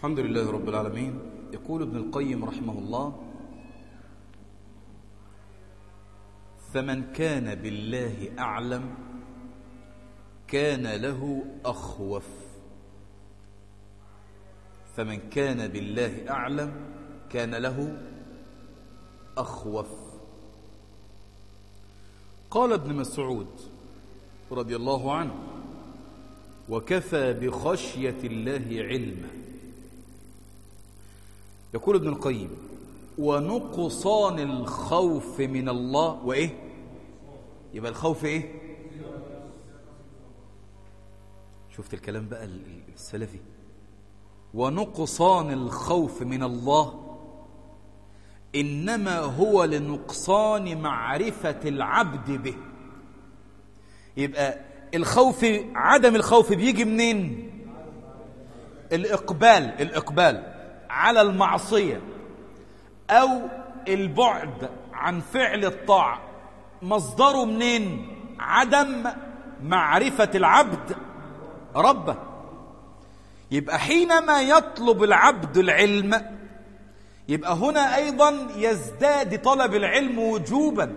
الحمد لله رب العالمين يقول ابن القيم رحمه الله فمن كان بالله أعلم كان له أخوف فمن كان بالله أعلم كان له أخوف قال ابن مسعود رضي الله عنه وكفى بخشية الله علما يقول ابن القيم ونقصان الخوف من الله وإيه يبقى الخوف إيه شفت الكلام بقى السلفي ونقصان الخوف من الله إنما هو لنقصان معرفة العبد به يبقى الخوف عدم الخوف بيجي منين الإقبال الإقبال على المعصية أو البعد عن فعل الطاعة مصدره منين عدم معرفة العبد ربه يبقى حينما يطلب العبد العلم يبقى هنا أيضا يزداد طلب العلم وجوبا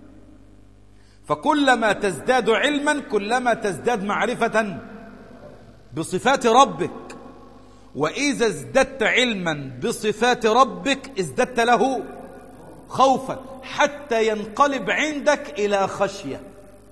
فكلما تزداد علما كلما تزداد معرفة بصفات ربك وإذا ازددت علما بصفات ربك ازددت له خوفا حتى ينقلب عندك إلى خشية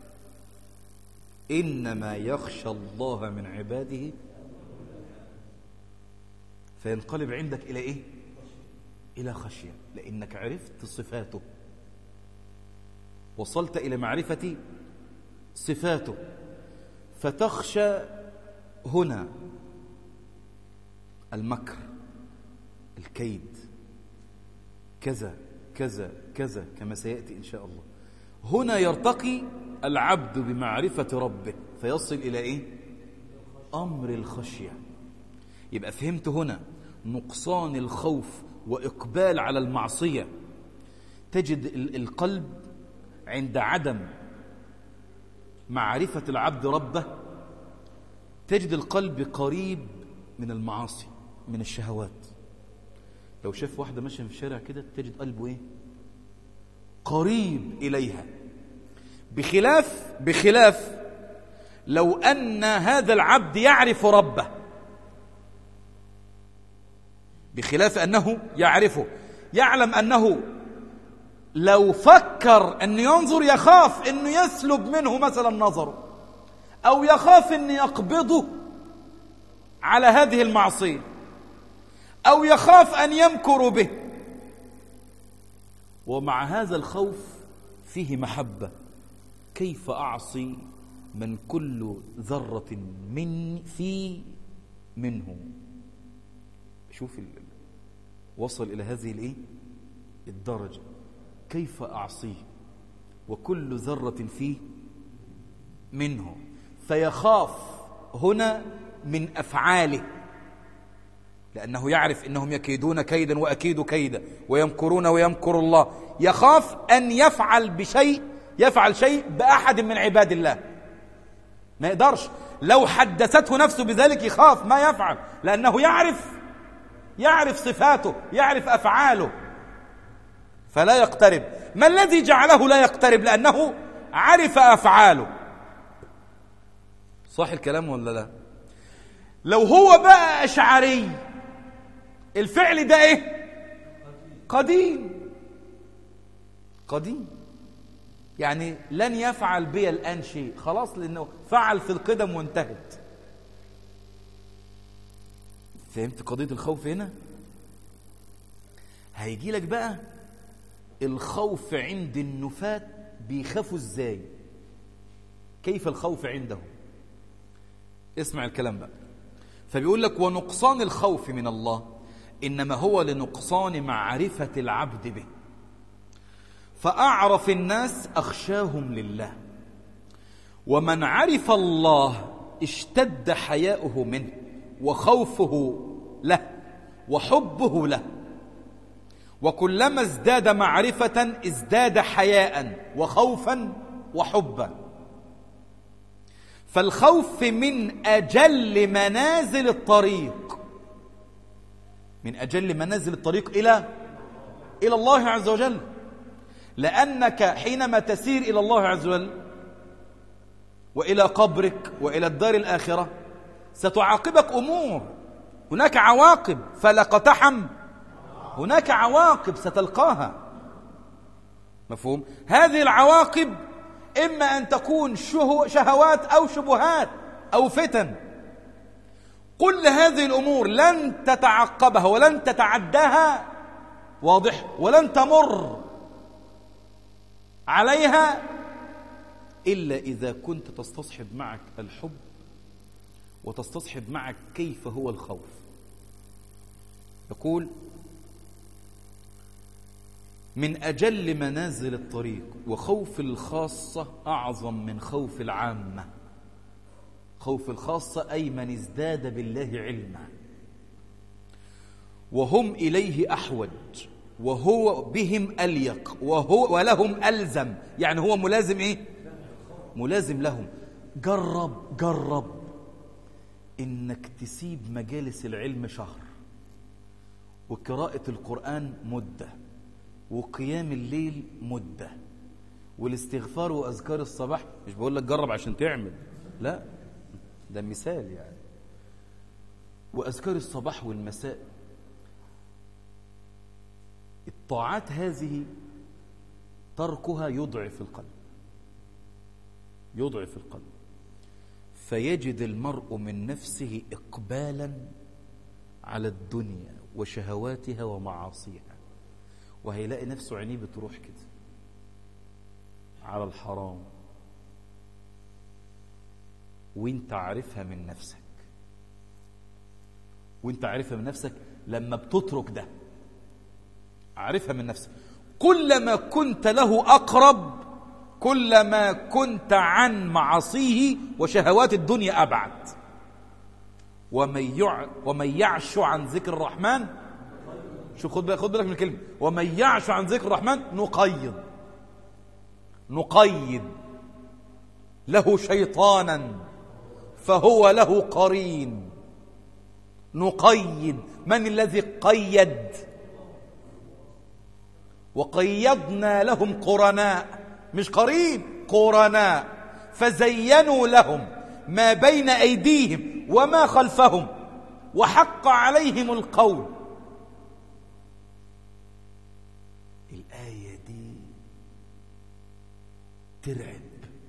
إنما يخشى الله من عباده فينقلب عندك إلى إيه؟ إلى خشية لأنك عرفت صفاته وصلت إلى معرفة صفاته فتخشى هنا المكر الكيد كذا كذا كذا كما سيأتي إن شاء الله هنا يرتقي العبد بمعرفة ربه فيصل إلى إيه؟ أمر الخشية يبقى فهمت هنا نقصان الخوف وإقبال على المعصية تجد القلب عند عدم معرفة العبد ربه تجد القلب قريب من المعاصي من الشهوات لو شاف واحدة ماشية في الشارع كده تجد قلبه ايه قريب إليها بخلاف بخلاف لو أن هذا العبد يعرف ربه بخلاف أنه يعرفه يعلم أنه لو فكر أن ينظر يخاف أنه يسلب منه مثلا نظره أو يخاف أن يقبضه على هذه المعصية أو يخاف أن يمكر به ومع هذا الخوف فيه محبة كيف أعصي من كل ذرة من في منه شوف وصل إلى هذه الإيه؟ الدرجة كيف أعصيه وكل ذرة فيه منه فيخاف هنا من أفعاله لأنه يعرف أنهم يكيدون كيدا وأكيد كيدا ويمكرون ويمكر الله يخاف أن يفعل بشيء يفعل شيء بأحد من عباد الله ما يقدرش لو حدثته نفسه بذلك يخاف ما يفعل لأنه يعرف يعرف صفاته يعرف أفعاله فلا يقترب ما الذي جعله لا يقترب لأنه عرف أفعاله صح الكلام ولا لا لو هو بقى أشعري الفعل ده إيه قديم قديم يعني لن يفعل بي الآن شيء خلاص لأنه فعل في القدم وانتهت فهمت قضية الخوف هنا هيجي لك بقى الخوف عند النفاة بيخافوا ازاي كيف الخوف عندهم اسمع الكلام بقى فبيقول لك ونقصان الخوف من الله إنما هو لنقصان معرفة العبد به فأعرف الناس أخشاهم لله ومن عرف الله اشتد حياؤه منه وخوفه له وحبه له وكلما ازداد معرفة ازداد حياء وخوفا وحبا فالخوف من أجل منازل الطريق من أجل منازل الطريق إلى إلى الله عز وجل لأنك حينما تسير إلى الله عز وجل وإلى قبرك وإلى الدار الآخرة ستعاقبك أمور هناك عواقب فلقتحم هناك عواقب ستلقاها مفهوم هذه العواقب إما أن تكون شهوات أو شبهات أو فتن كل هذه الأمور لن تتعقبها ولن تتعداها واضح ولن تمر عليها إلا إذا كنت تستصحب معك الحب وتستصحب معك كيف هو الخوف يقول من أجل منازل الطريق وخوف الخاصة أعظم من خوف العامة خوف الخاصة أي من ازداد بالله علما وهم إليه أحوج وهو بهم أليق وهو ولهم ألزم يعني هو ملازم إيه ملازم لهم جرب جرب إنك تسيب مجالس العلم شهر وقراءة القرآن مدة وقيام الليل مدة والاستغفار وأذكار الصباح مش بقول لك جرب عشان تعمل لا ده مثال يعني وأذكار الصباح والمساء الطاعات هذه تركها يضعف القلب يضعف القلب فيجد المرء من نفسه إقبالا على الدنيا وشهواتها ومعاصيها وهيلاقي نفسه عينيه بتروح كده على الحرام وانت عارفها من نفسك وانت عارفها من نفسك لما بتترك ده عارفها من نفسك كلما كنت له أقرب كلما كنت عن معاصيه وشهوات الدنيا أبعد ومن, يع... ومن يعش عن ذكر الرحمن شوف خد بالك خد بالك من الكلمة ومن يعش عن ذكر الرحمن نقيض نقيد له شيطانا فهو له قرين نقيد من الذي قيد وقيضنا لهم قرناء مش قرين قرناء فزينوا لهم ما بين أيديهم وما خلفهم وحق عليهم القول الآية دي ترعب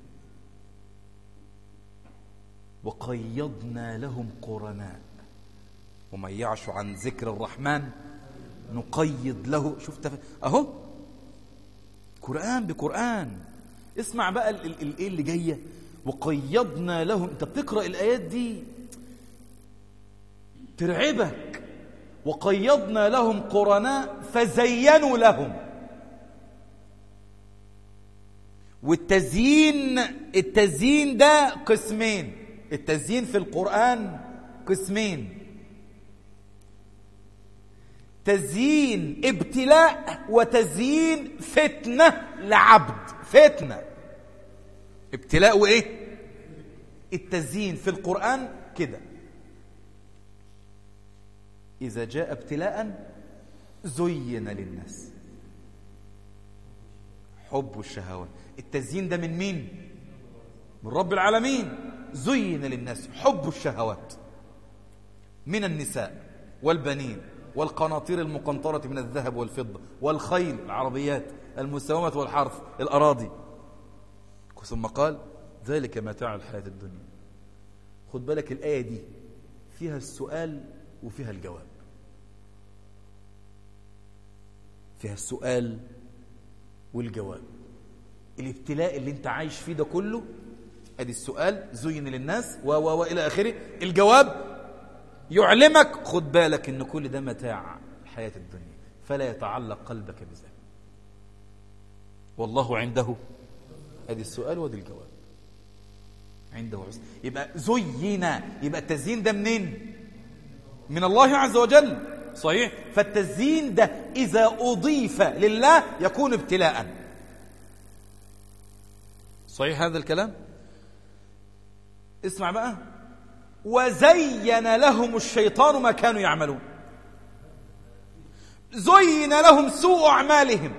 وقيضنا لهم قرناء ومن يعش عن ذكر الرحمن نقيض له شفت اهو قرآن بقرآن اسمع بقى الايه اللي جايه وقيضنا لهم انت بتقرا الايات دي ترعبك وقيضنا لهم قرناء فزينوا لهم والتزيين التزيين ده قسمين التزيين في القرآن قسمين تزيين ابتلاء وتزيين فتنة لعبد فتنة ابتلاء وايه التزيين في القرآن كده إذا جاء ابتلاء زين للناس حب الشهوات التزيين ده من مين من رب العالمين زين للناس حب الشهوات من النساء والبنين والقناطير المقنطرة من الذهب والفضة والخيل العربيات المساومة والحرف الأراضي ثم قال ذلك متاع الحياة الدنيا خد بالك الآية دي فيها السؤال وفيها الجواب فيها السؤال والجواب الابتلاء اللي انت عايش فيه ده كله ادي السؤال زين للناس و و والى اخره الجواب يعلمك خد بالك ان كل ده متاع الحياه الدنيا فلا يتعلق قلبك بذلك والله عنده ادي السؤال وادي الجواب عنده حسن يبقى زين يبقى التزيين ده منين من الله عز وجل صحيح فالتزيين ده اذا اضيف لله يكون ابتلاء صحيح هذا الكلام اسمع بقى وزين لهم الشيطان ما كانوا يعملون زين لهم سوء أعمالهم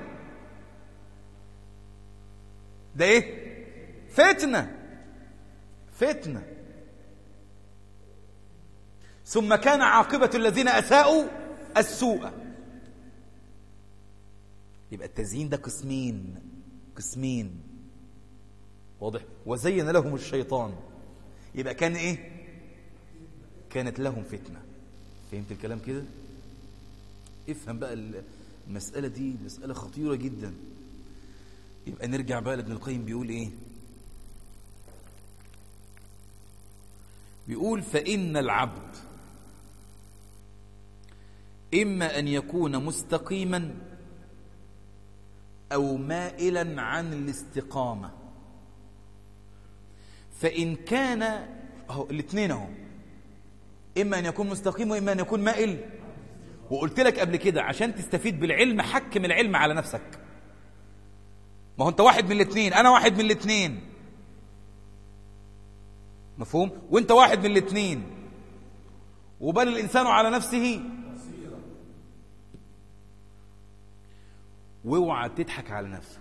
ده إيه فتنة فتنة ثم كان عاقبة الذين أساءوا السوء يبقى التزيين ده قسمين قسمين واضح وزين لهم الشيطان يبقى كان ايه كانت لهم فتنة فهمت الكلام كده افهم بقى المسألة دي مسألة خطيرة جدا يبقى نرجع بقى لابن القيم بيقول ايه بيقول فإن العبد إما أن يكون مستقيما أو مائلا عن الاستقامة فإن كان أهو الاثنين أهو إما أن يكون مستقيم وإما أن يكون مائل وقلت لك قبل كده عشان تستفيد بالعلم حكم العلم على نفسك ما هو أنت واحد من الاثنين أنا واحد من الاثنين مفهوم وانت واحد من الاثنين وبل الانسان على نفسه واوعى تضحك على نفسك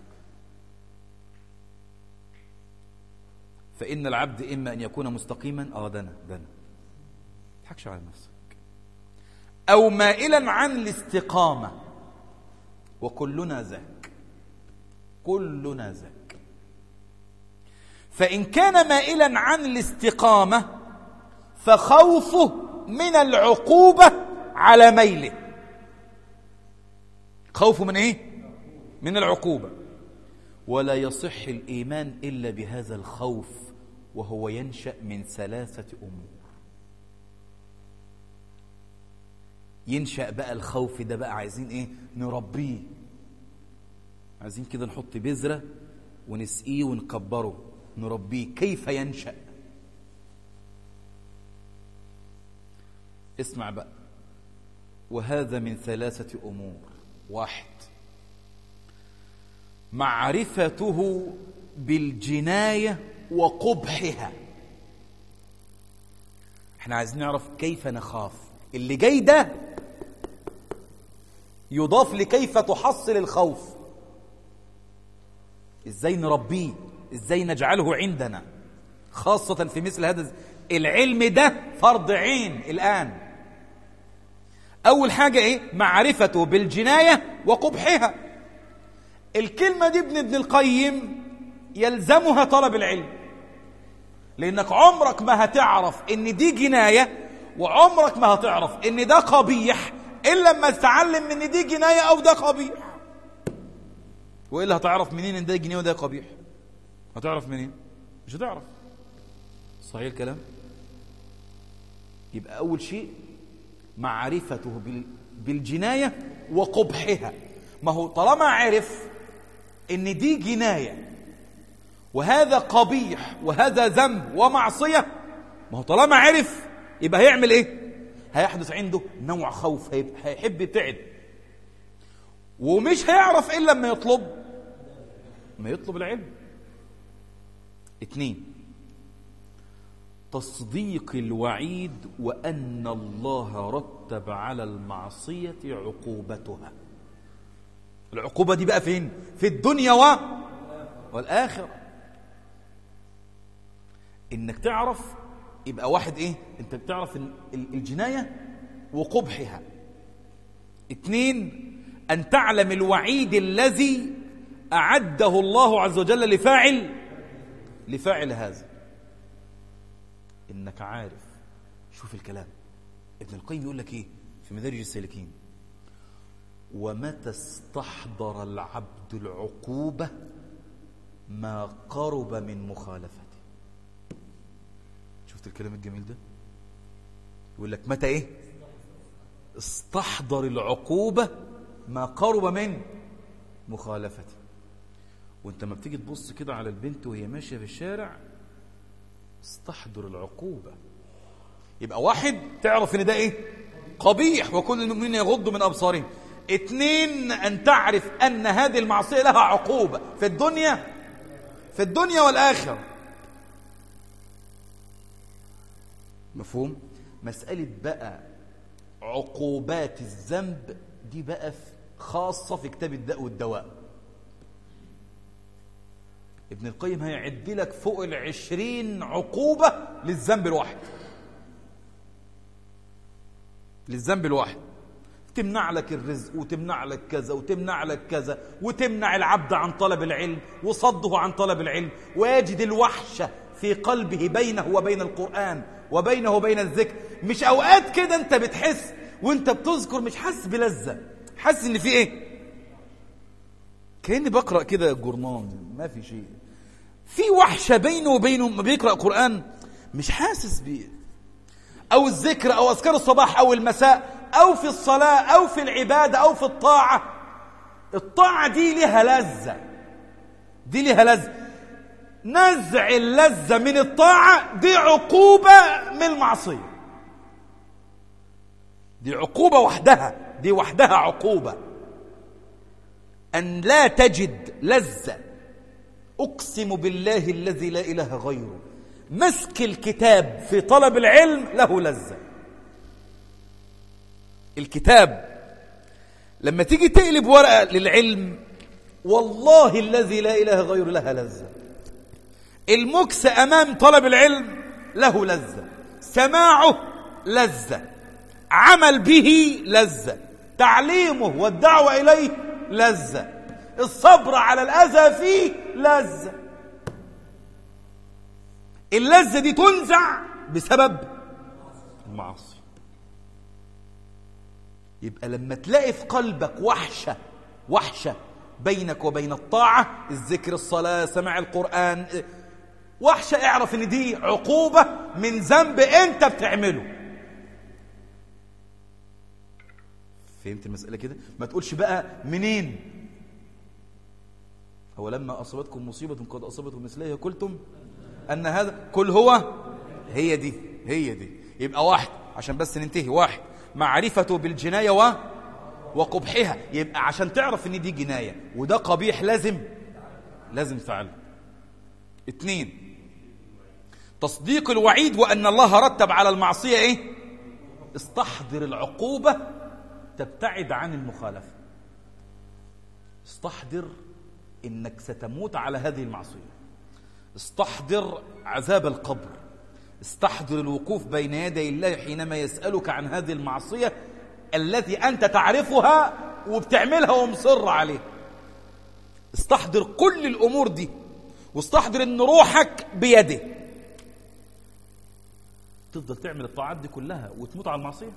فإن العبد إما أن يكون مستقيما آه دنا دنا تضحكش على نفسك أو مائلا عن الاستقامة وكلنا ذاك كلنا ذاك فإن كان مائلا عن الاستقامة فخوفه من العقوبة على ميله خوفه من ايه من العقوبة ولا يصح الإيمان إلا بهذا الخوف وهو ينشأ من ثلاثة أمور ينشأ بقى الخوف ده بقى عايزين ايه نربيه عايزين كده نحط بذرة ونسقيه ونكبره نربيه كيف ينشأ اسمع بقى وهذا من ثلاثة أمور واحد معرفته بالجناية وقبحها احنا عايزين نعرف كيف نخاف اللي جاي ده يضاف لكيف تحصل الخوف ازاي نربيه ازاي نجعله عندنا خاصة في مثل هذا العلم ده فرض عين الآن أول حاجة إيه معرفته بالجناية وقبحها الكلمة دي ابن ابن القيم يلزمها طلب العلم لأنك عمرك ما هتعرف إن دي جناية وعمرك ما هتعرف إن ده قبيح إلا لما تتعلم إن دي جناية أو ده قبيح وإلا هتعرف منين إن ده جناية وده قبيح هتعرف منين مش هتعرف صحيح الكلام يبقى أول شيء معرفته بالجناية وقبحها ما هو طالما عرف ان دي جناية وهذا قبيح وهذا ذنب ومعصية ما هو طالما عرف يبقى هيعمل ايه هيحدث عنده نوع خوف هيحب يبتعد ومش هيعرف الا لما يطلب ما يطلب العلم اثنين تصديق الوعيد وأن الله رتب على المعصية عقوبتها العقوبة دي بقى فين؟ في الدنيا و... والآخرة إنك تعرف يبقى واحد إيه؟ أنت بتعرف الجناية وقبحها اثنين أن تعلم الوعيد الذي أعده الله عز وجل لفاعل لفاعل هذا انك عارف شوف الكلام ابن القيم يقول لك ايه في مدارج السالكين ومتى استحضر العبد العقوبة ما قرب من مخالفته شفت الكلام الجميل ده يقول لك متى ايه استحضر العقوبة ما قرب من مخالفته وانت ما بتيجي تبص كده على البنت وهي ماشيه في الشارع استحضر العقوبه يبقى واحد تعرف ان ده ايه قبيح وكل المؤمنين يغضوا من ابصارهم اثنين ان تعرف ان هذه المعصيه لها عقوبه في الدنيا في الدنيا والاخره مفهوم مساله بقى عقوبات الذنب دي بقى خاصة في كتاب الداء والدواء ابن القيم هيعد لك فوق العشرين عقوبة للذنب الواحد للذنب الواحد تمنع لك الرزق وتمنع لك كذا وتمنع لك كذا وتمنع العبد عن طلب العلم وصده عن طلب العلم ويجد الوحشة في قلبه بينه وبين القرآن وبينه وبين الذكر مش أوقات كده أنت بتحس وأنت بتذكر مش حاسس بلذة حاسس إن في إيه كأني بقرأ كده جورنان ما في شيء في وحشة بينه وبينه ما بيقرأ قرآن مش حاسس بيه أو الذكر أو أذكار الصباح أو المساء أو في الصلاة أو في العبادة أو في الطاعة الطاعة دي لها لذة دي لها لذة نزع اللذة من الطاعة دي عقوبة من المعصية دي عقوبة وحدها دي وحدها عقوبة أن لا تجد لذة أقسم بالله الذي لا إله غيره مسك الكتاب في طلب العلم له لذة الكتاب لما تيجي تقلب ورقة للعلم والله الذي لا إله غيره لها لذة المكس أمام طلب العلم له لذة سماعه لذة عمل به لذة تعليمه والدعوة إليه لذة الصبر على الأذى فيه لذة اللذة دي تنزع بسبب المعاصي يبقى لما تلاقي في قلبك وحشة وحشة بينك وبين الطاعة الذكر الصلاة سماع القرآن وحشة اعرف ان دي عقوبة من ذنب انت بتعمله فهمت المسألة كده ما تقولش بقى منين هو لما أصابتكم مصيبة قد أصابتكم مثلها قلتم أن هذا كل هو هي دي هي دي يبقى واحد عشان بس ننتهي واحد معرفته بالجناية و وقبحها يبقى عشان تعرف ان دي جناية وده قبيح لازم لازم فعله اتنين تصديق الوعيد وأن الله رتب على المعصية ايه استحضر العقوبة تبتعد عن المخالفة استحضر انك ستموت على هذه المعصية استحضر عذاب القبر استحضر الوقوف بين يدي الله حينما يسألك عن هذه المعصية التي أنت تعرفها وبتعملها ومصر عليها استحضر كل الأمور دي واستحضر أن روحك بيده تفضل تعمل الطاعات دي كلها وتموت على المعصية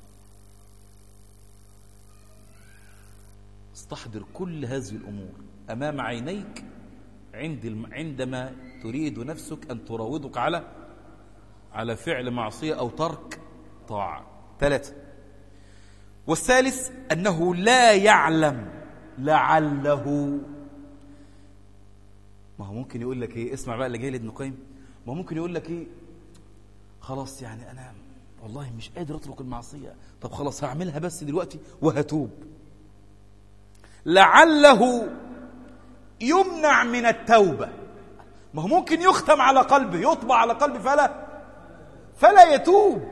استحضر كل هذه الأمور أمام عينيك عند عندما تريد نفسك أن تراودك على على فعل معصية أو ترك طاعة ثلاثة والثالث أنه لا يعلم لعله ما هو ممكن يقول لك ايه اسمع بقى اللي جاي لابن القيم ما هو ممكن يقول لك ايه خلاص يعني انا والله مش قادر اترك المعصيه طب خلاص هعملها بس دلوقتي وهتوب لعله يمنع من التوبه ما هو ممكن يختم على قلبه يطبع على قلبه فلا فلا يتوب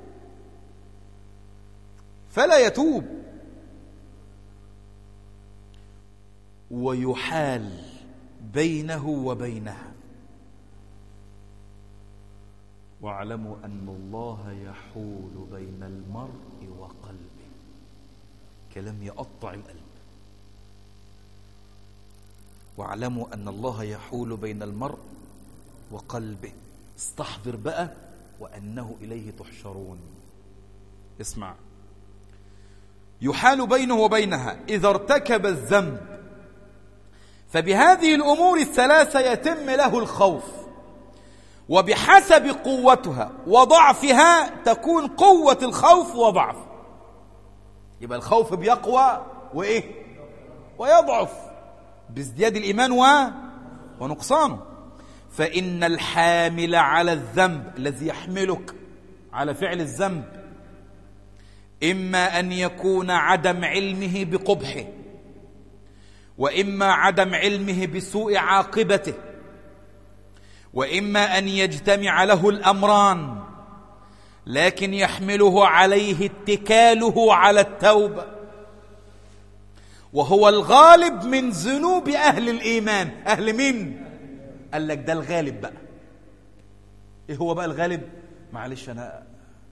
فلا يتوب ويحال بينه وبينها واعلموا ان الله يحول بين المرء وقلبه كلام يقطع القلب واعلموا ان الله يحول بين المرء وقلبه استحضر بقى وانه اليه تحشرون اسمع يحال بينه وبينها اذا ارتكب الذنب فبهذه الامور الثلاثه يتم له الخوف وبحسب قوتها وضعفها تكون قوه الخوف وضعف يبقى الخوف بيقوى وايه ويضعف بازدياد الايمان و... ونقصانه فان الحامل على الذنب الذي يحملك على فعل الذنب اما ان يكون عدم علمه بقبحه واما عدم علمه بسوء عاقبته واما ان يجتمع له الامران لكن يحمله عليه اتكاله على التوبة وهو الغالب من ذنوب أهل الإيمان أهل مين؟ قال لك ده الغالب بقى إيه هو بقى الغالب؟ معلش أنا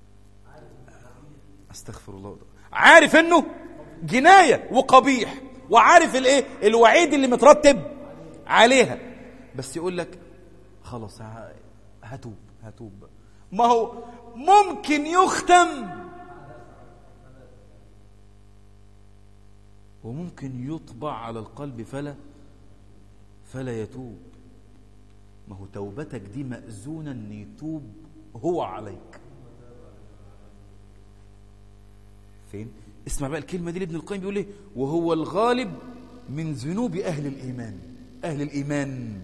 أستغفر الله عارف إنه جناية وقبيح وعارف الإيه؟ الوعيد اللي مترتب عليها بس يقول لك خلاص هتوب هتوب ما هو ممكن يختم وممكن يطبع على القلب فلا فلا يتوب ما هو توبتك دي مأذونة ان يتوب هو عليك فين اسمع بقى الكلمة دي لابن القيم بيقول ايه وهو الغالب من ذنوب أهل الإيمان أهل الإيمان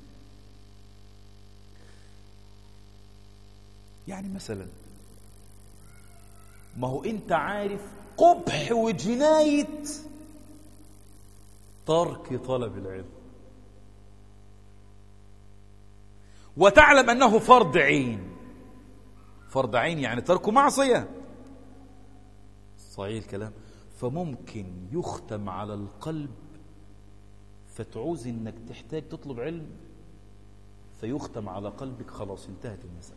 يعني مثلا ما هو انت عارف قبح وجناية ترك طلب العلم وتعلم أنه فرض عين فرض عين يعني ترك معصية صحيح الكلام فممكن يختم على القلب فتعوز انك تحتاج تطلب علم فيختم على قلبك خلاص انتهت المسألة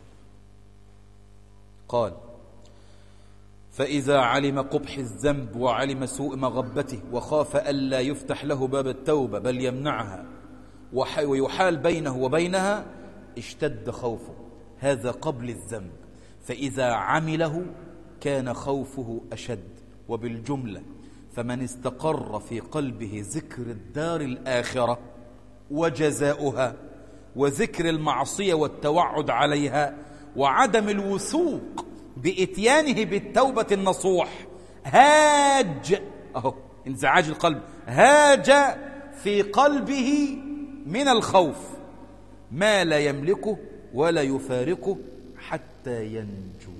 قال فإذا علم قبح الذنب وعلم سوء مغبته وخاف ألا يفتح له باب التوبة بل يمنعها ويحال بينه وبينها اشتد خوفه هذا قبل الذنب فإذا عمله كان خوفه أشد وبالجملة فمن استقر في قلبه ذكر الدار الآخرة وجزاؤها وذكر المعصية والتوعد عليها وعدم الوثوق بإتيانه بالتوبة النصوح هاج أهو انزعاج القلب هاج في قلبه من الخوف ما لا يملكه ولا يفارقه حتى ينجو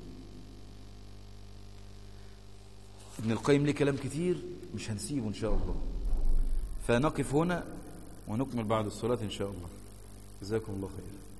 ابن القيم ليه كلام كتير مش هنسيبه إن شاء الله فنقف هنا ونكمل بعد الصلاة إن شاء الله جزاكم الله خير